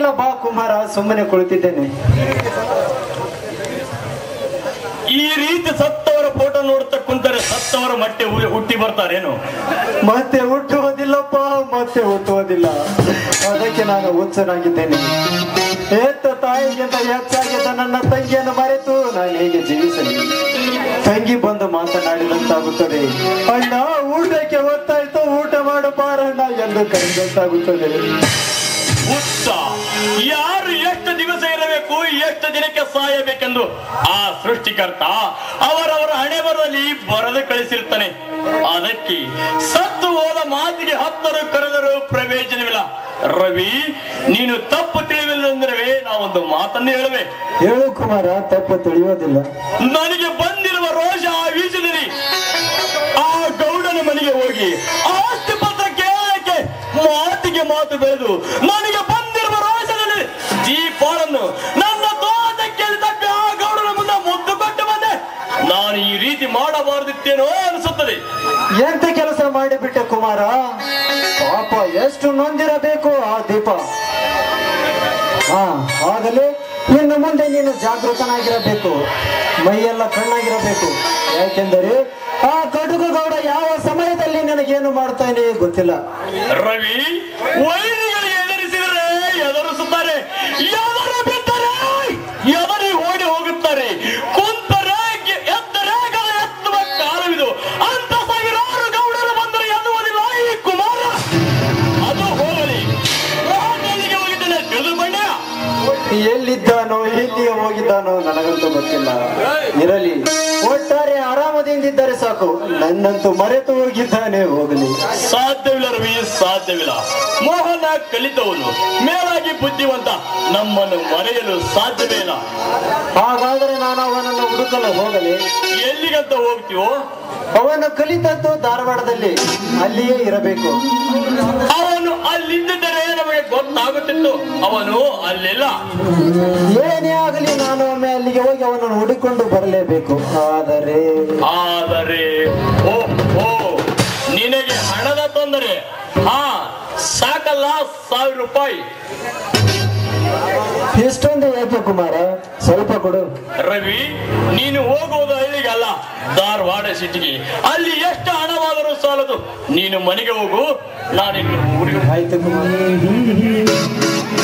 ಏನಿಲ್ಲ ಬಾ ಕುಮಾರ ಸುಮ್ಮನೆ ಕುಳಿತಿದ್ದೇನೆ ಈ ರೀತಿ ಸತ್ತವರ ಫೋಟೋ ನೋಡ್ತಾ ಕುಂತರೆ ಸತ್ತವರ ಮಟ್ಟೆ ಉ- ಹುಟ್ಟಿ ಬರ್ತಾರೇನು ಮತ್ತೆ ಹುಟ್ಟುವುದಿಲ್ಲಪ್ಪ ಮತ್ತೆ ಹುಟ್ಟುವುದಿಲ್ಲ ಅದಕ್ಕೆ ನಾನು ಹುಚ್ಚನಾಗಿದ್ದೇನೆ ಏತ ತಾಯಿಗಿಂತ ಹೆಚ್ಚಾಗಿದ್ದ ನನ್ನ ತಂಗಿಯನ್ನು ಮರೆತು ನಾನು ಹೇಗೆ ಜೀವಿಸಲಿ ತಂಗಿ ಬಂದು ಮಾತನಾಡಿದಂತಾಗುತ್ತದೆ ಅಣ್ಣ ಊಟಕ್ಕೆ ಹೊತ್ತಾಯ್ತು ಊಟ ಮಾಡು ಪಾರಣ್ಣ ಎಂದು ಕರೆದಂತಾಗುತ್ತದೆ ಹುಚ್ಚ ಯಾರು ಎಷ್ಟು ದಿವಸ ಇರಬೇಕು ಎಷ್ಟು ದಿನಕ್ಕೆ ಸಾಯಬೇಕೆಂದು ಆ ಸೃಷ್ಟಿಕರ್ತ ಅವರವರ ಹಣೆ ಬರದಲ್ಲಿ ಬರೆದು ಕಳಿಸಿರ್ತಾನೆ ಅದಕ್ಕೆ ಸತ್ತು ಹೋದ ಮಾತಿಗೆ ಹತ್ತರು ಕರೆದರೂ ಪ್ರಯೋಜನವಿಲ್ಲ ರವಿ ನೀನು ತಪ್ಪು ತಿಳಿವಿಲ್ಲಂದ್ರೆ ನಾವೊಂದು ಮಾತನ್ನು ಹೇಳುವೆ ಹೇಳು ಕುಮಾರ ತಪ್ಪು ತಿಳಿಯೋದಿಲ್ಲ ನನಗೆ ಬಂದಿರುವ ರೋಷ ವೀಸದಲ್ಲಿ ಆ ಗೌಡನ ಮನೆಗೆ ಹೋಗಿ ಆಸ್ತಿ ಪತ್ರ ಕೇಳಕ್ಕೆ ಮಾತಿಗೆ ಮಾತು ಬೆಳೆದು ನನಗೆ ಬಂದಿರುವ ರೋಷದಲ್ಲಿ ದೀಪಾಳನ್ನು ನನ್ನ ತೋಟಕ್ಕೆ ತಪ್ಪಿ ಆ ಗೌಡನ ಮುಂದೆ ಮುದ್ದು ಕೊಟ್ಟು ಬಂದೆ ನಾನು ಈ ರೀತಿ ಮಾಡಬಾರದಿತ್ತೇನೋ ಅನಿಸುತ್ತದೆ ಎಂತ ಕೆಲಸ ಮಾಡಿಬಿಟ್ಟೆ ಕುಮಾರ ಪಾಪ ಎಷ್ಟು ನೊಂದಿರಬೇಕು ಆ ದೀಪ ಹಾ ಆಗಲೇ ಇನ್ನು ಮುಂದೆ ನೀನು ಜಾಗೃತನಾಗಿರಬೇಕು ಮೈಯೆಲ್ಲ ಕಣ್ಣಾಗಿರಬೇಕು ಯಾಕೆಂದರೆ ಆ ಕಡುಗು ಗೌಡ ಯಾವ ಸಮಯದಲ್ಲಿ ನನಗೇನು ಮಾಡ್ತಾನೆ ಗೊತ್ತಿಲ್ಲ ರವಿ ವೈರಿಗಳಿಗೆ ಎದುರಿಸಿದರೆ ಎದುರಿಸುತ್ತಾರೆ ಎದುರು ಬಿದ್ದರೆ ಎದುರಿ ಓಡಿ ಹೋಗುತ್ತಾರೆ ಕುಂತರೆ ಗೆ- ಎದ್ದರೆ ಗದ ಎತ್ತುವ ಕಾಲವಿದು ಅಂತ ಸಾವಿರಾರು ಗೌಡರು ಬಂದರೆ ಎನ್ನುವುದಿಲ್ಲ ಈ ಕುಮಾರ ಅದು ಹೋಗಲಿ ಮೋಹನ್ ಎಲ್ಲಿಗೆ ಹೋಗಿದ್ದಾನೆ ತಿಳಿದು ಬಣ್ಣ ಎಲ್ಲಿದ್ದಾನೋ ಎಲ್ಲಿಗೆ ಹೋಗಿದ್ದಾನೋ ನನಗಂತೂ ಗೊತ್ತಿಲ್ಲ ಇರಲಿ ಒಟ್ಟಾರೆ ಆರಾಮದಿಂದಿದ್ದರೆ ಸಾಕು ನನ್ನಂತೂ ಮರೆತು ಹೋಗಿದ್ದಾನೆ ಹೋಗಲಿ ಸಾಧ್ಯವಿಲ್ಲ ರವಿ ಸಾಧ್ಯವಿಲ್ಲ ಮೋಹನ ಕಲಿತವನು ಮೇಲಾಗಿ ಬುದ್ಧಿವಂತ ನಮ್ಮನ್ನು ಮರೆಯಲು ಸಾಧ್ಯವೇ ಇಲ್ಲ ಹಾಗಾದರೆ ನಾನು ಅವನನ್ನು ಹುಡುಕಲು ಹೋಗಲಿ ಎಲ್ಲಿಗಂತ ಹೋಗ್ತೀವೋ ಅವನು ಕಲಿತದ್ದು ಧಾರವಾಡದಲ್ಲಿ ಅಲ್ಲಿಯೇ ಇರಬೇಕು ಅವನು ಅಲ್ಲಿದ್ದರೆ ನಮಗೆ ಗೊತ್ತಾಗುತ್ತಿತ್ತು ಅವನು ಅಲ್ಲಿಲ್ಲ ಏನೇ ಆಗಲಿ ನಾನು ಒಮ್ಮೆ ಅಲ್ಲಿಗೆ ಹೋಗಿ ಅವನನ್ನು ಹುಡುಕೊಂಡು ಬರಲೇಬೇಕು ಆದರೆ ಆದರೆ ಓ ಓ ನಿನಗೆ ಹಣದ ತೊಂದರೆ ಹಾ ಸಾಕಲ್ಲ ಸಾವಿರ ರೂಪಾಯಿ ಇಷ್ಟೊಂದು ಯಾಕೆ ಕುಮಾರ ಸ್ವಲ್ಪ ಕೊಡು ರವಿ ನೀನು ಹೋಗುವುದು ಹಳ್ಳಿಗೆ ಅಲ್ಲ ಧಾರವಾಡ ಸಿಟಿಗೆ ಅಲ್ಲಿ ಎಷ್ಟು ಹಣವಾದರೂ ಸಾಲದು ನೀನು ಮನೆಗೆ ಹೋಗು ನಾನಿನ್ನು ಊರಿಗೆ ಆಯ್ತು ಕುಮಾರ